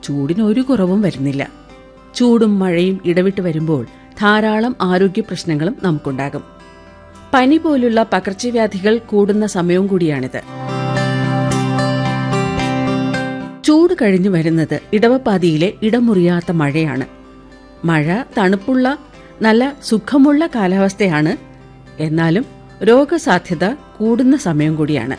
ചൂടിന് ഒരു കുറവും വരുന്നില്ല ചൂടും മഴയും ഇടവിട്ട് വരുമ്പോൾ ധാരാളം ആരോഗ്യ പ്രശ്നങ്ങളും നമുക്കുണ്ടാകും പനി പോലുള്ള പകർച്ചവ്യാധികൾ കൂടുന്ന സമയവും കൂടിയാണിത് ചൂട് കഴിഞ്ഞു വരുന്നത് ഇടവപ്പാതിയിലെ ഇടമുറിയാത്ത മഴയാണ് മഴ തണുപ്പുള്ള നല്ല സുഖമുള്ള കാലാവസ്ഥയാണ് എന്നാലും രോഗസാധ്യത കൂടുന്ന സമയം കൂടിയാണ്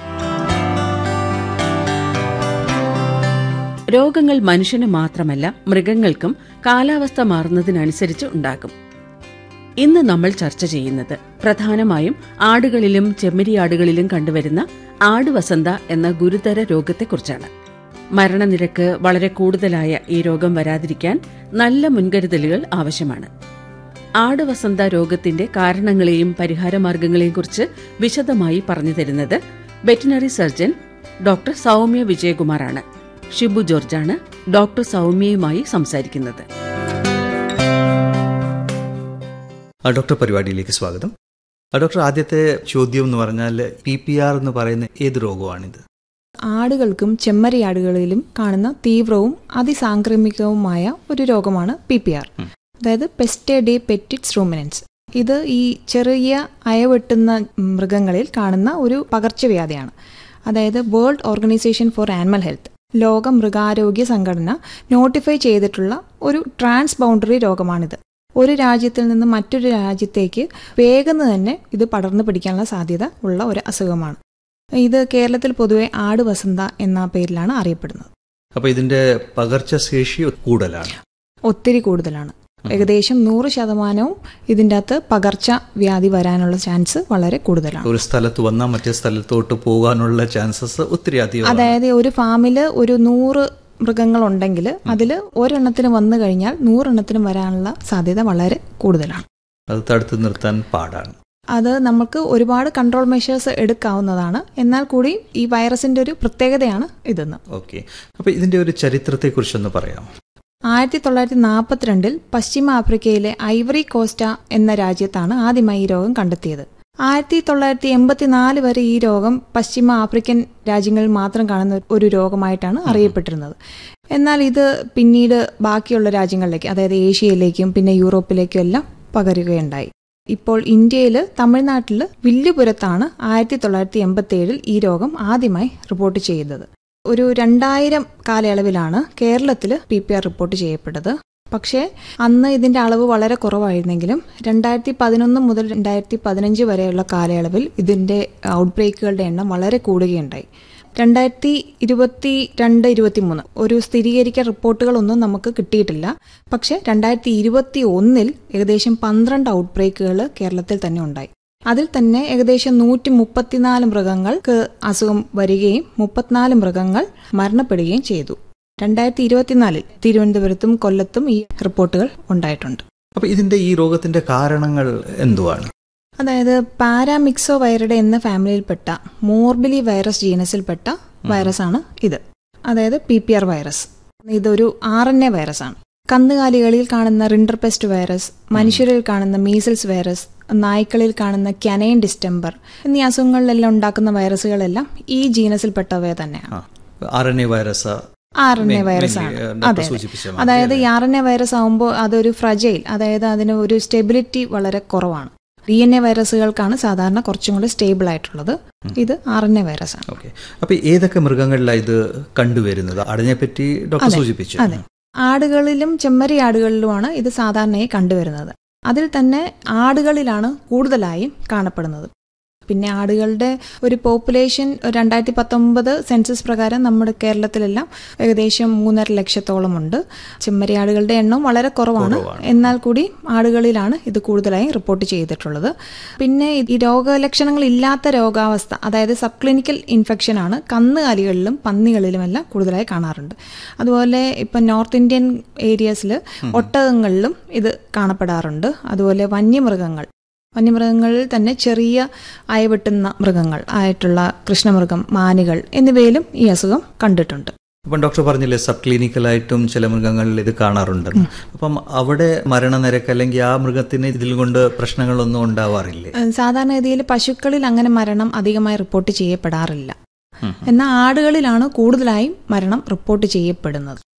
രോഗങ്ങൾ മനുഷ്യന് മാത്രമല്ല മൃഗങ്ങൾക്കും കാലാവസ്ഥ മാറുന്നതിനനുസരിച്ച് ഉണ്ടാകും ഇന്ന് നമ്മൾ ചർച്ച ചെയ്യുന്നത് പ്രധാനമായും ആടുകളിലും ചെമ്മരിയാടുകളിലും കണ്ടുവരുന്ന ആടുവസന്ത എന്ന ഗുരുതര രോഗത്തെക്കുറിച്ചാണ് മരണനിരക്ക് വളരെ കൂടുതലായ ഈ രോഗം വരാതിരിക്കാൻ നല്ല മുൻകരുതലുകൾ ആവശ്യമാണ് ആടുവസന്ത രോഗത്തിന്റെ കാരണങ്ങളെയും പരിഹാരമാർഗങ്ങളെയും കുറിച്ച് വിശദമായി പറഞ്ഞു തരുന്നത് വെറ്റിനറി സർജൻ ഡോക്ടർ സൗമ്യ വിജയകുമാറാണ് ഷിബു ജോർജാണ് ഡോക്ടർ സൗമ്യയുമായി സംസാരിക്കുന്നത് ആ, ഡോക്ടർ പരിപാടിയിലേക്ക് സ്വാഗതം ആ, ഡോക്ടർ ആദ്യത്തെ ചോദ്യം എന്ന് പറഞ്ഞാൽ പി പി ആർ എന്ന് പറയുന്ന ഏത് രോഗമാണിത് ആടുകൾക്കും ചെമ്മരിയാടുകളിലും കാണുന്ന തീവ്രവും അതിസാംക്രമികവുമായ ഒരു രോഗമാണ് പി പി ആർ അതായത് പെസ്റ്റേ ഡേ പെറ്റിറ്റ്സ് റൂമിനൻസ് ഇത് ഈ ചെറിയ അയവെട്ടുന്ന മൃഗങ്ങളിൽ കാണുന്ന ഒരു പകർച്ചവ്യാധിയാണ് അതായത് world organisation for animal health ലോക മൃഗാരോഗ്യ സംഘടന നോട്ടിഫൈ ചെയ്തിട്ടുള്ള ഒരു ട്രാൻസ് ബൗണ്ടറി രോഗമാണിത് ഒരു രാജ്യത്തിൽ നിന്ന് മറ്റൊരു രാജ്യത്തേക്ക് വേഗം തന്നെ ഇത് പടർന്നു പിടിക്കാനുള്ള സാധ്യത ഉള്ള ഒരു അസുഖമാണ് ഇത് കേരളത്തിൽ പൊതുവെ ആട് വസന്ത എന്ന പേരിലാണ് അറിയപ്പെടുന്നത് അപ്പൊ ഇതിന്റെ പകർച്ചശേഷി കൂടുതലാണ് ഒത്തിരി കൂടുതലാണ് ഏകദേശം നൂറ് ശതമാനവും ഇതിൻ്റെ അകത്ത് പകർച്ച വ്യാധി വരാനുള്ള ചാൻസ് വളരെ കൂടുതലാണ് ഒരു സ്ഥലത്ത് വന്നാൽ മറ്റേ സ്ഥലത്തോട്ട് പോകാനുള്ള ചാൻസസ് ഒത്തിരി അധികം അതായത് ഒരു ഫാമിൽ ഒരു നൂറ് മൃഗങ്ങളുണ്ടെങ്കിൽ അതിൽ ഒരെണ്ണത്തിന് വന്നു കഴിഞ്ഞാൽ നൂറെണ്ണത്തിന് വരാനുള്ള സാധ്യത വളരെ കൂടുതലാണ് അത് തടുത്തു നിർത്താൻ പാടാണ് അത് നമുക്ക് ഒരുപാട് കൺട്രോൾ മെഷേഴ്സ് എടുക്കാവുന്നതാണ് എന്നാൽ കൂടി ഈ വൈറസിന്റെ ഒരു പ്രത്യേകതയാണ് ഇതെന്ന് ഓക്കെ അപ്പൊ ഇതിന്റെ ഒരു ചരിത്രത്തെ കുറിച്ചൊന്ന് പറയാം ആയിരത്തി തൊള്ളായിരത്തി നാൽപ്പത്തിരണ്ടിൽ പശ്ചിമ ആഫ്രിക്കയിലെ ഐവറി കോസ്റ്റ എന്ന രാജ്യത്താണ് ആദ്യമായി ഈ രോഗം കണ്ടെത്തിയത് ആയിരത്തി തൊള്ളായിരത്തി എൺപത്തിനാല് വരെ ഈ രോഗം പശ്ചിമ ആഫ്രിക്കൻ രാജ്യങ്ങളിൽ മാത്രം കാണുന്ന ഒരു രോഗമായിട്ടാണ് അറിയപ്പെട്ടിരുന്നത് എന്നാൽ ഇത് പിന്നീട് ബാക്കിയുള്ള രാജ്യങ്ങളിലേക്ക് അതായത് ഏഷ്യയിലേക്കും പിന്നെ യൂറോപ്പിലേക്കും എല്ലാം പകരുകയുണ്ടായി ഇപ്പോൾ ഇന്ത്യയിൽ തമിഴ്നാട്ടിൽ വില്ലുപുരത്താണ് ആയിരത്തി തൊള്ളായിരത്തി എൺപത്തി ഏഴിൽ ഈ രോഗം ആദ്യമായി റിപ്പോർട്ട് ചെയ്തത് ഒരു രണ്ടായിരം കാലയളവിലാണ് കേരളത്തിൽ പി പി ആർ റിപ്പോർട്ട് ചെയ്യപ്പെട്ടത് പക്ഷേ അന്ന് ഇതിന്റെ അളവ് വളരെ കുറവായിരുന്നെങ്കിലും രണ്ടായിരത്തി പതിനൊന്ന് മുതൽ രണ്ടായിരത്തി പതിനഞ്ച് വരെയുള്ള കാലയളവിൽ ഇതിന്റെ ഔട്ട്ബ്രേക്കുകളുടെ എണ്ണം വളരെ കൂടുകയുണ്ടായി രണ്ടായിരത്തി ഇരുപത്തി രണ്ട് ഇരുപത്തി മൂന്ന് ഒരു സ്ഥിരീകരിക്കാൻ റിപ്പോർട്ടുകളൊന്നും നമുക്ക് കിട്ടിയിട്ടില്ല പക്ഷേ രണ്ടായിരത്തി ഇരുപത്തി ഒന്നിൽ ഏകദേശം പന്ത്രണ്ട് ഔട്ട്ബ്രേക്കുകൾ കേരളത്തിൽ തന്നെ ഉണ്ടായി അതിൽ തന്നെ ഏകദേശം നൂറ്റി മുപ്പത്തിനാല് മൃഗങ്ങൾക്ക് അസുഖം വരികയും മുപ്പത്തിനാല് മൃഗങ്ങൾ മരണപ്പെടുകയും ചെയ്തു രണ്ടായിരത്തി ഇരുപത്തിനാലിൽ തിരുവനന്തപുരത്തും കൊല്ലത്തും ഈ റിപ്പോർട്ടുകൾ ഉണ്ടായിട്ടുണ്ട് അപ്പൊ ഇതിന്റെ ഈ രോഗത്തിന്റെ കാരണങ്ങൾ എന്തുവാണ് അതായത് പാരാമിക്സോ വൈറഡെ എന്ന ഫാമിലിയിൽപ്പെട്ട മോർബിലി വൈറസ് ജീനസിൽപ്പെട്ട വൈറസാണ് ഇത് അതായത് പി പി ആർ വൈറസ് ഇതൊരു ആർ എൻ എ വൈറസാണ് കന്നുകാലികളിൽ കാണുന്ന റിൻഡർപെസ്റ്റ് വൈറസ് മനുഷ്യരിൽ കാണുന്ന മീസിൽസ് വൈറസ് നായ്ക്കളിൽ കാണുന്ന ക്യനൈൻ ഡിസ്റ്റംബർ എന്നീ അസുഖങ്ങളിലെല്ലാം ഉണ്ടാക്കുന്ന വൈറസുകളെല്ലാം ഈ ജീനസിൽപ്പെട്ടവ തന്നെയാണ് R N A virus R N A virus ആണ് അതെ സൂചിപ്പിച്ച അതായത് ഈ ആർ എൻ എ വൈറസ് ആകുമ്പോൾ അതൊരു ഫ്രജൈൽ അതായത് അതിന് ഒരു സ്റ്റെബിലിറ്റി വളരെ കുറവാണ് ഡി എൻ എ വൈറസുകൾക്കാണ് സാധാരണ കുറച്ചും കൂടി സ്റ്റേബിൾ ആയിട്ടുള്ളത് ഇത് ആർ എൻ എ വൈറസ് ആണ് ഓക്കെ അപ്പൊ ഏതൊക്കെ മൃഗങ്ങളിലാണ് ഇത് കണ്ടുവരുന്നത് അതിനെപ്പറ്റി ഡോക്ടർ സൂചിപ്പിച്ചു അതെ ആടുകളിലും ചെമ്മരി ആടുകളിലുമാണ് ഇത് സാധാരണയായി കണ്ടുവരുന്നത് അതിൽ തന്നെ ആടുകളിലാണ് കൂടുതലായും കാണപ്പെടുന്നത് പിന്നെ ആടുകളുടെ ഒരു പോപ്പുലേഷൻ രണ്ടായിരത്തി പത്തൊമ്പത് സെൻസസ് പ്രകാരം നമ്മുടെ കേരളത്തിലെല്ലാം ഏകദേശം മൂന്നര ലക്ഷത്തോളം ഉണ്ട് ചെമ്മരിയാടുകളുടെ എണ്ണം വളരെ കുറവാണ് എന്നാൽ കൂടി ആടുകളിലാണ് ഇത് കൂടുതലായും റിപ്പോർട്ട് ചെയ്തിട്ടുള്ളത് പിന്നെ ഈ രോഗലക്ഷണങ്ങൾ ഇല്ലാത്ത രോഗാവസ്ഥ അതായത് സബ് ക്ലിനിക്കൽ ഇൻഫെക്ഷൻ ആണ് കന്നുകാലികളിലും പന്നികളിലുമെല്ലാം കൂടുതലായി കാണാറുണ്ട് അതുപോലെ ഇപ്പം നോർത്ത് ഇന്ത്യൻ ഏരിയസിൽ ഒട്ടകങ്ങളിലും ഇത് കാണപ്പെടാറുണ്ട് അതുപോലെ വന്യമൃഗങ്ങൾ വന്യമൃഗങ്ങളിൽ തന്നെ ചെറിയ അയവെട്ടുന്ന മൃഗങ്ങൾ ആയിട്ടുള്ള കൃഷ്ണമൃഗം മാനുകൾ എന്നിവയിലും ഈ അസുഖം കണ്ടിട്ടുണ്ട് അപ്പം ഡോക്ടർ പറഞ്ഞില്ലേ സബ് ക്ലിനിക്കലായിട്ടും ചില മൃഗങ്ങളിൽ ഇത് കാണാറുണ്ടെന്ന് അപ്പം അവിടെ മരണനിരക്ക് അല്ലെങ്കിൽ ആ മൃഗത്തിന് ഇതിൽ കൊണ്ട് പ്രശ്നങ്ങളൊന്നും ഉണ്ടാവാറില്ലേ ഏഹ് സാധാരണഗതിയിൽ പശുക്കളിൽ അങ്ങനെ മരണം അധികമായി റിപ്പോർട്ട് ചെയ്യപ്പെടാറില്ല എന്നാൽ ആടുകളിലാണ് കൂടുതലായും മരണം റിപ്പോർട്ട് ചെയ്യപ്പെടുന്നത്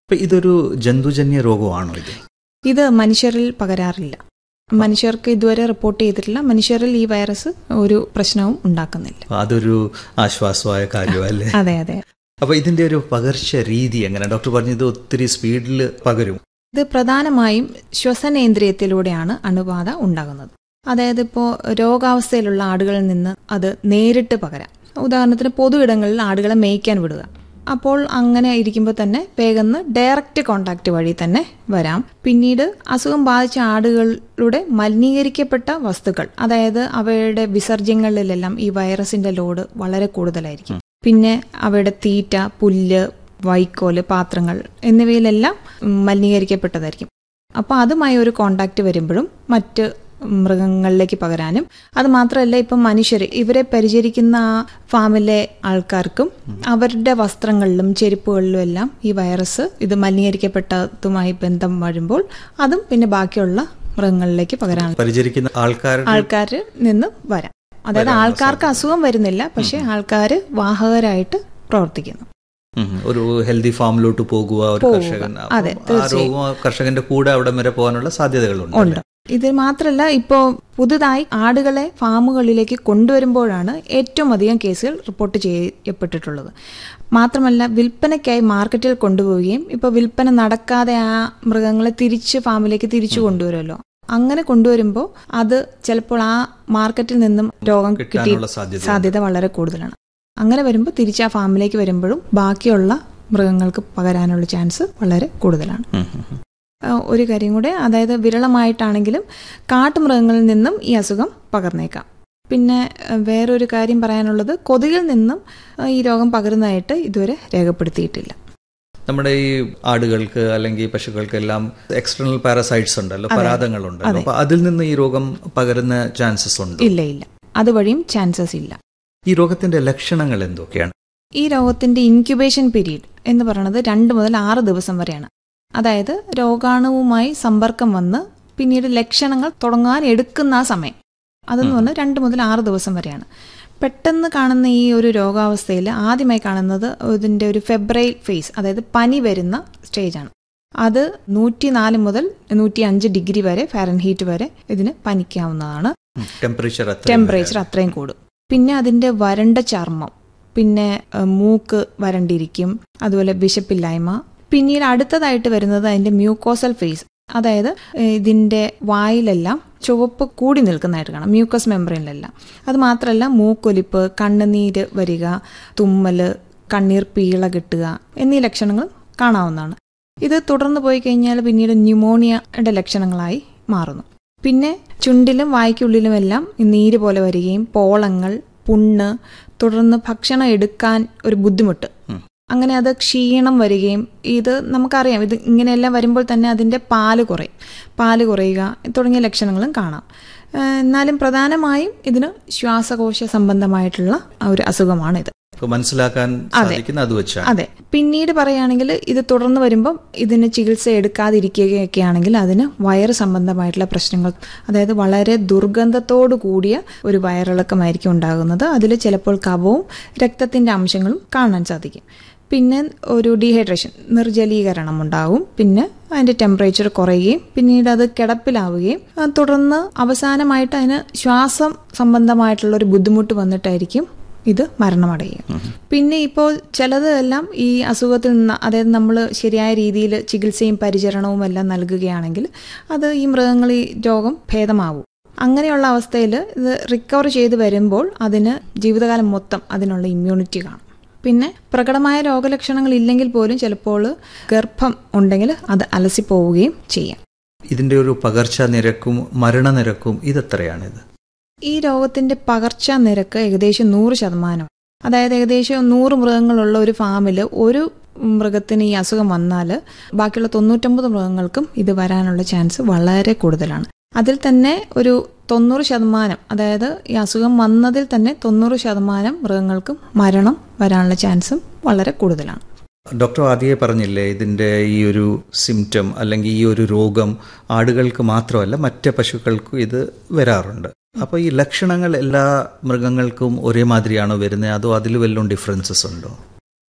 അപ്പൊ ഇതൊരു ജന്തുജന്യ രോഗമാണോ ഇത് ഇത് മനുഷ്യരിൽ പകരാറില്ല മനുഷ്യർക്ക് ഇതുവരെ റിപ്പോർട്ട് ചെയ്തിട്ടില്ല മനുഷ്യരിൽ ഈ വൈറസ് ഒരു പ്രശ്നവും ഉണ്ടാക്കുന്നില്ല അപ്പൊ അതൊരു ആശ്വാസമായ കാര്യമല്ലേ അതെ അതെ അപ്പൊ ഇതിന്റെ ഒരു പകർച്ച രീതി എങ്ങനെ ഡോക്ടർ പറഞ്ഞത് ഒത്തിരി സ്പീഡിൽ പകരും ഇത് പ്രധാനമായും ശ്വസനേന്ദ്രിയത്തിലൂടെയാണ് അണുബാധ ഉണ്ടാകുന്നത് അതായത് ഇപ്പോൾ രോഗാവസ്ഥയിലുള്ള ആടുകളിൽ നിന്ന് അത് നേരിട്ട് പകരാം ഉദാഹരണത്തിന് പൊതു ഇടങ്ങളിൽ ആടുകളെ മേയ്ക്കാൻ വിടുക അപ്പോൾ അങ്ങനെ ഇരിക്കുമ്പോൾ തന്നെ വേഗം ഡയറക്റ്റ് കോണ്ടാക്ട് വഴി തന്നെ വരാം പിന്നീട് അസുഖം ബാധിച്ച ആടുകളുടെ മലിനീകരിക്കപ്പെട്ട വസ്തുക്കൾ അതായത് അവയുടെ വിസർജ്യങ്ങളിലെല്ലാം ഈ വൈറസിന്റെ ലോഡ് വളരെ കൂടുതലായിരിക്കും പിന്നെ അവയുടെ തീറ്റ പുല്ല് വൈക്കോല് പാത്രങ്ങൾ എന്നിവയിലെല്ലാം മലിനീകരിക്കപ്പെട്ടതായിരിക്കും അപ്പോൾ അതുമായി ഒരു കോണ്ടാക്ട് വരുമ്പോഴും മറ്റ് മൃഗങ്ങളിലേക്ക് പകരാനും അത് മാത്രമല്ല ഇപ്പം മനുഷ്യർ ഇവരെ പരിചരിക്കുന്ന ആ ഫാമിലെ ആൾക്കാർക്കും അവരുടെ വസ്ത്രങ്ങളിലും ചെരുപ്പുകളിലും എല്ലാം ഈ വൈറസ് ഇത് മലിനീകരിക്കപ്പെട്ടതുമായി ബന്ധം വരുമ്പോൾ അതും പിന്നെ ബാക്കിയുള്ള മൃഗങ്ങളിലേക്ക് പകരാൻ പരിചരിക്കുന്ന ആൾക്കാരുടെ ആൾക്കാരിൽ നിന്ന് വരാം അതായത് ആൾക്കാർക്ക് അസുഖം വരുന്നില്ല പക്ഷെ ആൾക്കാർ വാഹകരായിട്ട് പ്രവർത്തിക്കുന്നു ഉം. ഒരു ഹെൽത്തി ഫാമിലോട്ട് പോകുക ഒരു കർഷകൻ അപ്പം അതെ, ആ രോഗം ആ കർഷകന്റെ കൂടെ അവിടം വരെ പോകാനുള്ള സാധ്യതകളുണ്ട് ഉണ്ട് ഇത് മാത്രമല്ല ഇപ്പോൾ പുതുതായി ആടുകളെ ഫാമുകളിലേക്ക് കൊണ്ടുവരുമ്പോഴാണ് ഏറ്റവും അധികം കേസുകൾ റിപ്പോർട്ട് ചെയ്യപ്പെട്ടിട്ടുള്ളത് മാത്രമല്ല വിൽപ്പനയ്ക്കായി മാർക്കറ്റിൽ കൊണ്ടുപോവുകയും ഇപ്പോൾ വിൽപ്പന നടക്കാതെ ആ മൃഗങ്ങളെ തിരിച്ച് ഫാമിലേക്ക് തിരിച്ചു കൊണ്ടുവരുമല്ലോ അങ്ങനെ കൊണ്ടുവരുമ്പോൾ അത് ചിലപ്പോൾ ആ മാർക്കറ്റിൽ നിന്നും രോഗം കിട്ടി കിട്ടാനുള്ള സാധ്യത സാധ്യത വളരെ കൂടുതലാണ് അങ്ങനെ വരുമ്പോൾ തിരിച്ച് ആ ഫാമിലേക്ക് വരുമ്പോഴും ബാക്കിയുള്ള മൃഗങ്ങൾക്ക് പകരാനുള്ള ചാൻസ് വളരെ കൂടുതലാണ് ഉം, ഉം, ഉം. ആ, ഒരു കാര്യം കൂടെ അതായത് വിരളമായിട്ടാണെങ്കിലും കാട്ടുമൃഗങ്ങളിൽ നിന്നും ഈ അസുഖം പകർന്നേക്കാം പിന്നെ ആ, വേറൊരു കാര്യം പറയാനുള്ളത് കൊതുകിൽ നിന്നും ആ, ഈ രോഗം പകരുന്നതായിട്ട് ഇതുവരെ രേഖപ്പെടുത്തിയിട്ടില്ല നമ്മുടെ ഈ ആടുകൾക്ക് അല്ലെങ്കിൽ പശുക്കൾക്ക് എല്ലാം എക്സ്റ്റേണൽ പാരസൈറ്റ്സ് ഉണ്ടല്ലോ പരാതങ്ങളുണ്ടല്ലോ അപ്പൊ അതിൽ നിന്ന് ഈ രോഗം പകരുന്ന ചാൻസസ് ഉണ്ട് ഇല്ല ഇല്ല അതുവഴിയും ചാൻസസ് ഇല്ല ഈ രോഗത്തിന്റെ ലക്ഷണങ്ങൾ എന്തൊക്കെയാണ് ഈ രോഗത്തിന്റെ ഇൻക്യുബേഷൻ പീരീഡ് എന്ന് പറയുന്നത് രണ്ട് മുതൽ ആറ് ദിവസം വരെയാണ് അതായത് രോഗാണുവുമായി സമ്പർക്കം വന്ന് പിന്നീട് ലക്ഷണങ്ങൾ തുടങ്ങാൻ എടുക്കുന്ന ആ സമയം അതെന്ന് പറഞ്ഞാൽ രണ്ട് മുതൽ ആറ് ദിവസം വരെയാണ് പെട്ടെന്ന് കാണുന്ന ഈ ഒരു രോഗാവസ്ഥയിൽ ആദ്യമായി കാണുന്നത് ഇതിന്റെ ഒരു ഫെബ്രൈൽ ഫേസ് അതായത് പനി വരുന്ന സ്റ്റേജാണ് അത് നൂറ്റി നാല് മുതൽ നൂറ്റി അഞ്ച് ഡിഗ്രി വരെ ഫാരൻഹീറ്റ് വരെ ഇതിന് പനിക്കാവുന്നതാണ് ടെമ്പറേച്ചർ അത്ര ടെമ്പറേച്ചർ അത്രയും കൂടും പിന്നെ അതിന്റെ വരണ്ട ചർമ്മം പിന്നെ ഏഹ്, മൂക്ക് വരണ്ടിരിക്കും അതുപോലെ വിശപ്പില്ലായ്മ പിന്നീട് അടുത്തതായിട്ട് വരുന്നത് അതിന്റെ മ്യൂക്കോസൽ ഫേസ് അതായത് ഏഹ്, ഇതിന്റെ വായിലെല്ലാം ചുവപ്പ് കൂടി നിൽക്കുന്നതായിട്ട് കാണാം മ്യൂക്കസ് മെമ്പറിനിലെല്ലാം അത് മാത്രമല്ല മൂക്കൊലിപ്പ് കണ്ണുനീര് വരിക തുമ്മല് കണ്ണീർ പീള കിട്ടുക എന്നീ ലക്ഷണങ്ങൾ കാണാവുന്നതാണ് ഇത് തുടർന്ന് പോയി കഴിഞ്ഞാൽ പിന്നീട് ന്യൂമോണിയയുടെ ലക്ഷണങ്ങളായി മാറുന്നു പിന്നെ ചുണ്ടിലും വായ്ക്കുള്ളിലുമെല്ലാം നീര് പോലെ വരികയും പോളങ്ങൾ പുണ്ണ് തുടർന്ന് ഭക്ഷണം എടുക്കാൻ ഒരു ബുദ്ധിമുട്ട് അങ്ങനെ അത് ക്ഷീണം വരികയും ഇത് നമുക്കറിയാം ഇത് ഇങ്ങനെയെല്ലാം വരുമ്പോൾ തന്നെ അതിൻ്റെ പാല് കുറയും പാല് കുറയുക തുടങ്ങിയ ലക്ഷണങ്ങളും കാണാം ഏഹ് എന്നാലും പ്രധാനമായും ഇതിന് ശ്വാസകോശ സംബന്ധമായിട്ടുള്ള ഒരു അസുഖമാണിത് ഇപ്പൊ മനസ്സിലാക്കാൻ സാധിക്കുന്ന അത് വെച്ചാണ് അതെ പിന്നീട് പറയുകയാണെങ്കിൽ ഇത് തുടർന്ന് വരുമ്പം ഇതിന് ചികിത്സ എടുക്കാതിരിക്കുകയൊക്കെ ആണെങ്കിൽ അതിന് വയറ് സംബന്ധമായിട്ടുള്ള പ്രശ്നങ്ങൾ അതായത് വളരെ ദുർഗന്ധത്തോടു കൂടിയ ഒരു വയറിളക്കമായിരിക്കും ഉണ്ടാകുന്നത് അതിൽ ചിലപ്പോൾ കഫവും രക്തത്തിന്റെ അംശങ്ങളും കാണാൻ സാധിക്കും പിന്നെ ഒരു ഡീഹൈഡ്രേഷൻ നിർജ്ജലീകരണം ഉണ്ടാവും പിന്നെ അതിന്റെ ടെമ്പറേച്ചർ കുറയുകയും പിന്നീട് അത് കിടപ്പിലാവുകയും ആ, തുടർന്ന് അവസാനമായിട്ട് അതിന് ശ്വാസം സംബന്ധമായിട്ടുള്ള ഒരു ബുദ്ധിമുട്ട് വന്നിട്ടായിരിക്കും ഇത് മരണമടയുക പിന്നെ ഇപ്പോൾ ചിലത് എല്ലാം ഈ അസുഖത്തിൽ നിന്ന് അതായത് നമ്മൾ ശരിയായ രീതിയിൽ ചികിത്സയും പരിചരണവും എല്ലാം നൽകുകയാണെങ്കിൽ അത് ഈ മൃഗങ്ങൾ ഈ രോഗം ഭേദമാവും അങ്ങനെയുള്ള അവസ്ഥയിൽ ഇത് റിക്കവർ ചെയ്ത് വരുമ്പോൾ അതിന് ജീവിതകാലം മൊത്തം അതിനുള്ള ഇമ്മ്യൂണിറ്റി കാണും പിന്നെ പ്രകടമായ രോഗലക്ഷണങ്ങൾ ഇല്ലെങ്കിൽ പോലും ചിലപ്പോൾ ഗർഭം ഉണ്ടെങ്കിൽ അത് അലസിപ്പോവുകയും ചെയ്യാം ഇതിന്റെ ഒരു പകർച്ച നിരക്കും മരണനിരക്കും ഇതെത്രയാണിത് ഈ രോഗത്തിന്റെ പകർച്ച നിരക്ക് ഏകദേശം നൂറ് ശതമാനം അതായത് ഏകദേശം നൂറ് മൃഗങ്ങളുള്ള ഒരു ഫാമിൽ ഒരു മൃഗത്തിന് ഈ അസുഖം വന്നാൽ ബാക്കിയുള്ള തൊണ്ണൂറ്റൊമ്പത് മൃഗങ്ങൾക്കും ഇത് വരാനുള്ള ചാൻസ് വളരെ കൂടുതലാണ് അതിൽ തന്നെ ഒരു തൊണ്ണൂറ് ശതമാനം അതായത് ഈ അസുഖം വന്നതിൽ തന്നെ തൊണ്ണൂറ് ശതമാനം മൃഗങ്ങൾക്കും മരണം വരാനുള്ള ചാൻസും വളരെ കൂടുതലാണ് ഡോക്ടർ ആദ്യമേ പറഞ്ഞില്ലേ ഇതിന്റെ ഈ ഒരു സിംറ്റം അല്ലെങ്കിൽ ഈ ഒരു രോഗം ആടുകൾക്ക് മാത്രമല്ല മറ്റ് പശുക്കൾക്കും ഇത് വരാറുണ്ട് അപ്പോൾ ഈ ലക്ഷണങ്ങൾ എല്ലാ മൃഗങ്ങൾക്കും ഒരേ മാതിരിയാണോ വരുന്നത് അതോ അതിൽ വല്ലതും ഡിഫറൻസസ് ഉണ്ടോ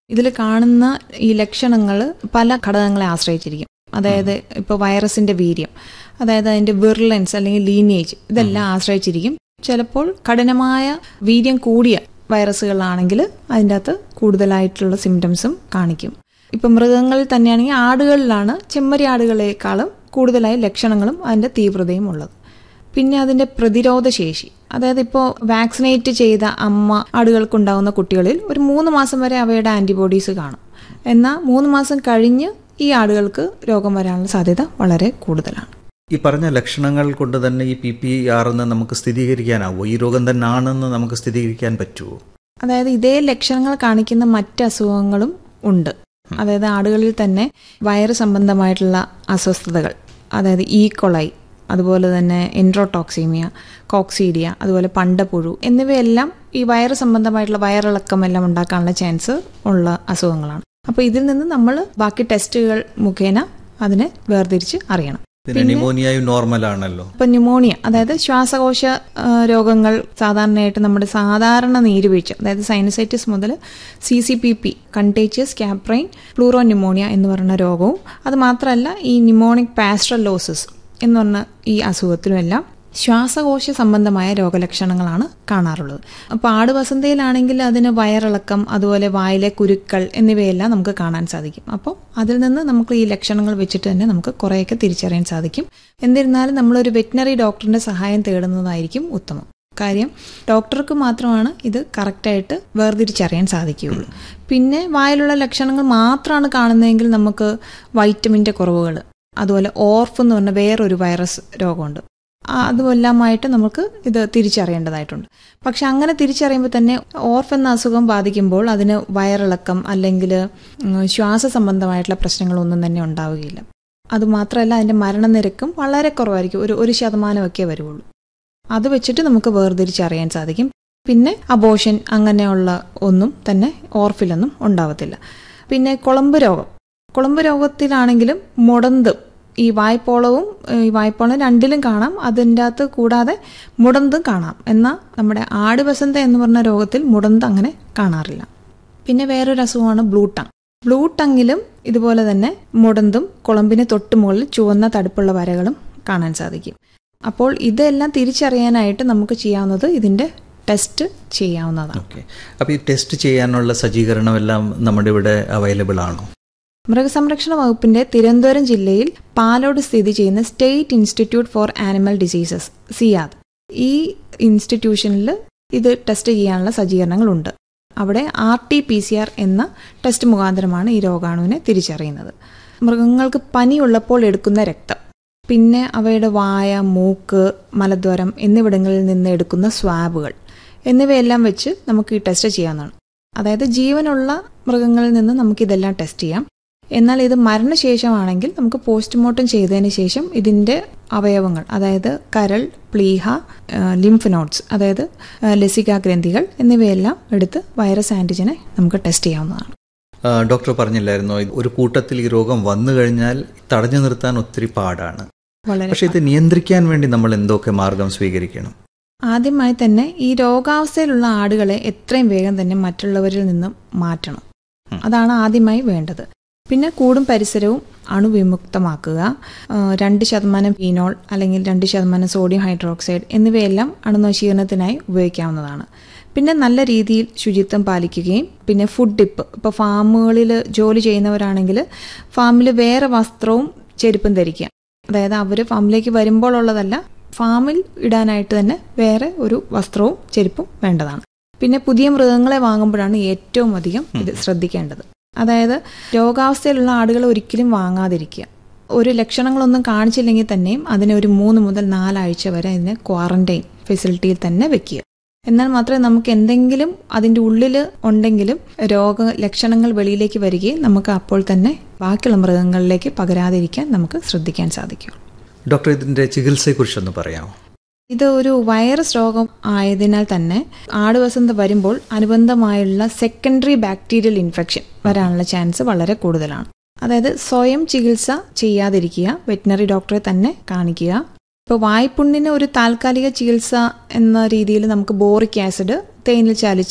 ഇതിൽ കാണുന്ന ഈ ലക്ഷണങ്ങൾ പല ഘടകങ്ങളെ ആശ്രയിച്ചിരിക്കും അതായത് ഇപ്പോൾ വൈറസിന്റെ വീര്യം അതായത് അതിന്റെ വിർലൻസ് അല്ലെങ്കിൽ ലീനേജ് ഇതെല്ലാം ആശ്രയിച്ചിരിക്കും ചിലപ്പോൾ കഠിനമായ വീര്യം കൂടിയ വൈറസുകളാണെങ്കിൽ അതിൻ്റെ അകത്ത് കൂടുതലായിട്ടുള്ള സിംറ്റംസും കാണിക്കും ഇപ്പം മൃഗങ്ങളിൽ തന്നെയാണെങ്കിൽ ആടുകളിലാണ് ചെമ്മരി ആടുകളെക്കാളും കൂടുതലായി ലക്ഷണങ്ങളും അതിൻ്റെ തീവ്രതയും ഉള്ളത് പിന്നെ അതിൻ്റെ പ്രതിരോധ ശേഷി അതായത് ഇപ്പോൾ വാക്സിനേറ്റ് ചെയ്ത അമ്മ ആടുകൾക്കുണ്ടാകുന്ന കുട്ടികളിൽ ഒരു മൂന്ന് മാസം വരെ അവയുടെ ആൻറ്റിബോഡീസ് കാണും എന്നാൽ മൂന്ന് മാസം കഴിഞ്ഞ് ഈ ആടുകൾക്ക് രോഗം വരാനുള്ള സാധ്യത വളരെ കൂടുതലാണ് ഈ പറഞ്ഞ ലക്ഷണങ്ങൾ കൊണ്ട് തന്നെ ഈ പി പി ആർ എന്ന് നമുക്ക് സ്ഥിരീകരിക്കാനാവോ ഈ രോഗം തന്നെ ആണെന്ന് നമുക്ക് സ്ഥിരീകരിക്കാൻ പറ്റുമോ അതായത് ഇതേ ലക്ഷണങ്ങൾ കാണിക്കുന്ന മറ്റ് അസുഖങ്ങളും ഉണ്ട് അതായത് ആടുകളിൽ തന്നെ വയറ് സംബന്ധമായിട്ടുള്ള അസ്വസ്ഥതകൾ അതായത് ഈ കൊളൈ അതുപോലെ തന്നെ എൻട്രോടോക്സീമിയ കോക്സീഡിയ അതുപോലെ പണ്ടപ്പുഴു എന്നിവയെല്ലാം ഈ വയറ് സംബന്ധമായിട്ടുള്ള വയറിളക്കം എല്ലാം ഉണ്ടാക്കാനുള്ള ചാൻസ് ഉള്ള അസുഖങ്ങളാണ് അപ്പോൾ ഇതിൽ നിന്ന് നമ്മൾ ബാക്കി ടെസ്റ്റുകൾ മുഖേന അതിനെ വേർതിരിച്ച് അറിയണം പിന്നെ ന്യൂമോണിയയും നോർമൽ ആണല്ലോ ഇപ്പൊ ന്യൂമോണിയ അതായത് ശ്വാസകോശ ആ, രോഗങ്ങൾ സാധാരണയായിട്ട് നമ്മുടെ സാധാരണ നീരുവീഴ്ച അതായത് സൈനസൈറ്റിസ് മുതൽ C C P P contagious caprine pleuropneumonia എന്ന് പറയുന്ന രോഗവും അത് മാത്രമല്ല ഈ ന്യൂമോണിക് പാസ്ട്രലോസിസ് എന്ന് പറഞ്ഞ ഈ അസുഖത്തിലുമെല്ലാം ശ്വാസകോശ സംബന്ധമായ രോഗലക്ഷണങ്ങളാണ് കാണാറുള്ളത് അപ്പോൾ ആടുവസന്തയിലാണെങ്കിൽ അതിന് വയറിളക്കം അതുപോലെ വായിലെ കുരുക്കൾ എന്നിവയെല്ലാം നമുക്ക് കാണാൻ സാധിക്കും അപ്പോൾ അതിൽ നിന്ന് നമുക്ക് ഈ ലക്ഷണങ്ങൾ വെച്ചിട്ട് തന്നെ നമുക്ക് കുറേയൊക്കെ തിരിച്ചറിയാൻ സാധിക്കും എന്നിരുന്നാലും നമ്മളൊരു വെറ്റിനറി ഡോക്ടറിന്റെ സഹായം തേടുന്നതായിരിക്കും ഉത്തമം കാര്യം ഡോക്ടർക്ക് മാത്രമാണ് ഇത് കറക്റ്റായിട്ട് വേർതിരിച്ചറിയാൻ സാധിക്കുകയുള്ളൂ പിന്നെ വായിലുള്ള ലക്ഷണങ്ങൾ മാത്രമാണ് കാണുന്നതെങ്കിൽ നമുക്ക് വൈറ്റമിൻ്റെ കുറവുകൾ അതുപോലെ ഓർഫ് എന്ന് പറഞ്ഞ വേറൊരു വൈറസ് രോഗമുണ്ട് ആ, അതുമെല്ലാമായിട്ട് നമുക്ക് ഇത് തിരിച്ചറിയേണ്ടതായിട്ടുണ്ട് പക്ഷെ അങ്ങനെ തിരിച്ചറിയുമ്പോൾ തന്നെ ഓർഫ് എന്ന അസുഖം ബാധിക്കുമ്പോൾ അതിന് വയറിളക്കം അല്ലെങ്കിൽ ഉം, ശ്വാസ സംബന്ധമായിട്ടുള്ള പ്രശ്നങ്ങളൊന്നും തന്നെ ഉണ്ടാവുകയില്ല അതുമാത്രമല്ല അതിൻ്റെ മരണനിരക്കും വളരെ കുറവായിരിക്കും ഒരു ഒരു ശതമാനമൊക്കെ വരുള്ളൂ അത് വെച്ചിട്ട് നമുക്ക് വേർതിരിച്ചറിയാൻ സാധിക്കും പിന്നെ അബോഷൻ അങ്ങനെയുള്ള ഒന്നും തന്നെ ഓർഫിലൊന്നും ഉണ്ടാവത്തില്ല പിന്നെ കുളമ്പ് രോഗം കുളമ്പ് രോഗത്തിലാണെങ്കിലും മുടന്ത് ഈ വായ്പോളവും ഈ വായ്പോളം രണ്ടിലും കാണാം അതിൻ്റെ അകത്ത് കൂടാതെ മുടന്തും കാണാം എന്നാൽ നമ്മുടെ ആടുവസന്ത എന്ന് പറഞ്ഞ രോഗത്തിൽ മുടന്ത് അങ്ങനെ കാണാറില്ല പിന്നെ വേറൊരു അസുഖമാണ് ബ്ലൂ ടങ് ബ്ലൂ ടങ്ങിലും ഇതുപോലെ തന്നെ മുടന്തും കുളമ്പിന് തൊട്ട് മുകളിൽ ചുവന്ന തടുപ്പുള്ള വരകളും കാണാൻ സാധിക്കും അപ്പോൾ ഇതെല്ലാം തിരിച്ചറിയാനായിട്ട് നമുക്ക് ചെയ്യാവുന്നത് ഇതിൻ്റെ ടെസ്റ്റ് ചെയ്യാവുന്നതാണ് ഓക്കെ അപ്പോൾ ഈ ടെസ്റ്റ് ചെയ്യാനുള്ള സജ്ജീകരണമെല്ലാം നമ്മുടെ ഇവിടെ അവൈലബിൾ ആണോ മൃഗസംരക്ഷണ വകുപ്പിന്റെ തിരുവനന്തപുരം ജില്ലയിൽ പാലോട് സ്ഥിതി ചെയ്യുന്ന state institute for animal diseases SIAD ഈ ഇൻസ്റ്റിറ്റ്യൂഷനിൽ ഇത് ടെസ്റ്റ് ചെയ്യാനുള്ള സജ്ജീകരണങ്ങളുണ്ട് അവിടെ R T P C R എന്ന ടെസ്റ്റ് മുഖാന്തരമാണ് ഈ രോഗാണുവിനെ തിരിച്ചറിയുന്നത് മൃഗങ്ങൾക്ക് പനിയുള്ളപ്പോൾ എടുക്കുന്ന രക്തം പിന്നെ അവയുടെ വായ മൂക്ക് മലദ്വാരം എന്നിവിടങ്ങളിൽ നിന്ന് എടുക്കുന്ന സ്വാബുകൾ എന്നിവയെല്ലാം വെച്ച് നമുക്ക് ഈ ടെസ്റ്റ് ചെയ്യാവുന്നതാണ് അതായത് ജീവനുള്ള മൃഗങ്ങളിൽ നിന്ന് നമുക്കിതെല്ലാം ടെസ്റ്റ് ചെയ്യാം എന്നാൽ ഇത് മരണശേഷമാണെങ്കിൽ നമുക്ക് പോസ്റ്റ്മോർട്ടം ചെയ്തതിന് ശേഷം ഇതിൻ്റെ അവയവങ്ങൾ അതായത് കരൾ പ്ലീഹ ലിംഫ് നോട്ട്സ് അതായത് ആ, ലസികാ ഗ്രന്ഥികൾ എന്നിവയെല്ലാം എടുത്ത് വൈറസ് ആൻറ്റിജനെ നമുക്ക് ടെസ്റ്റ് ചെയ്യാവുന്നതാണ് ആ, ഡോക്ടർ പറഞ്ഞില്ലായിരുന്നോ ഇത് ഒരു കൂട്ടത്തിൽ ഈ രോഗം വന്നു കഴിഞ്ഞാൽ തടഞ്ഞു നിർത്താൻ ഒത്തിരി പാടാണ് വളരെ പക്ഷെ ഇത് നിയന്ത്രിക്കാൻ വേണ്ടി നമ്മൾ എന്തൊക്കെ മാർഗം സ്വീകരിക്കണം ആദ്യമായി തന്നെ ഈ രോഗാവസ്ഥയിലുള്ള ആടുകളെ എത്രയും വേഗം തന്നെ മറ്റുള്ളവരിൽ നിന്നും മാറ്റണം അതാണ് ആദ്യമായി വേണ്ടത് പിന്നെ കൂടും പരിസരവും അണുവിമുക്തമാക്കുക ആ, രണ്ട് ശതമാനം ഫീനോൾ അല്ലെങ്കിൽ രണ്ട് ശതമാനം സോഡിയം ഹൈഡ്രോക്സൈഡ് എന്നിവയെല്ലാം അണുനശീകരണത്തിനായി ഉപയോഗിക്കാവുന്നതാണ് പിന്നെ നല്ല രീതിയിൽ ശുചിത്വം പാലിക്കുകയും പിന്നെ ഫുഡ് ടിപ്പ് ഇപ്പോൾ ഫാമുകളിൽ ജോലി ചെയ്യുന്നവരാണെങ്കിൽ ഫാമിൽ വേറെ വസ്ത്രവും ചെരുപ്പും ധരിക്കുക അതായത് അവർ ഫാമിലേക്ക് വരുമ്പോൾ ഉള്ളതല്ല ഫാമിൽ ഇടാനായിട്ട് തന്നെ വേറെ ഒരു വസ്ത്രവും ചെരുപ്പും വേണ്ടതാണ് പിന്നെ പുതിയ മൃഗങ്ങളെ വാങ്ങുമ്പോഴാണ് ഏറ്റവും അധികം ഇത് ശ്രദ്ധിക്കേണ്ടത് അതായത് രോഗാവസ്ഥയിലുള്ള ആടുകളെ ഒരിക്കലും വാങ്ങാതിരിക്കുക ഒരു ലക്ഷണങ്ങളൊന്നും കാണിച്ചില്ലെങ്കിൽ തന്നെയും അതിനെ ഒരു മൂന്ന് മുതൽ നാലാഴ്ച വരെ അതിനെ ക്വാറന്റൈൻ ഫെസിലിറ്റിയിൽ തന്നെ വെക്കുക എന്നാൽ മാത്രമേ നമുക്ക് എന്തെങ്കിലും അതിൻ്റെ ഉള്ളിൽ ഉണ്ടെങ്കിലും രോഗ ലക്ഷണങ്ങൾ വെളിയിലേക്ക് വരികയും നമുക്ക് അപ്പോൾ തന്നെ ബാക്കിയുള്ള മൃഗങ്ങളിലേക്ക് പകരാതിരിക്കാൻ നമുക്ക് ശ്രദ്ധിക്കാൻ സാധിക്കും ഡോക്ടർ ഇതിന്റെ ചികിത്സയെക്കുറിച്ചൊന്ന് പറയാമോ ഇത് ഒരു വൈറസ് രോഗം ആയതിനാൽ തന്നെ ആടുവസന്ത വരുമ്പോൾ അനുബന്ധമായുള്ള സെക്കൻഡറി ബാക്ടീരിയൽ ഇൻഫെക്ഷൻ വരാനുള്ള ചാൻസ് വളരെ കൂടുതലാണ് അതായത് സ്വയം ചികിത്സ ചെയ്യാതിരിക്കുക വെറ്റിനറി ഡോക്ടറെ തന്നെ കാണിക്കുക ഇപ്പോൾ വായ്പുണ്ണിന് ഒരു താൽക്കാലിക ചികിത്സ എന്ന രീതിയിൽ നമുക്ക് ബോറിക് ആസിഡ് തേനിൽ ചാലിച്ച്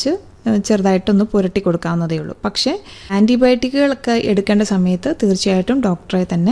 ഏഹ് ചെറുതായിട്ടൊന്ന് പുരട്ടി കൊടുക്കാവുന്നതേ ഉള്ളൂ പക്ഷേ ആൻറ്റിബയോട്ടിക്കുകളൊക്കെ എടുക്കേണ്ട സമയത്ത് തീർച്ചയായിട്ടും ഡോക്ടറെ തന്നെ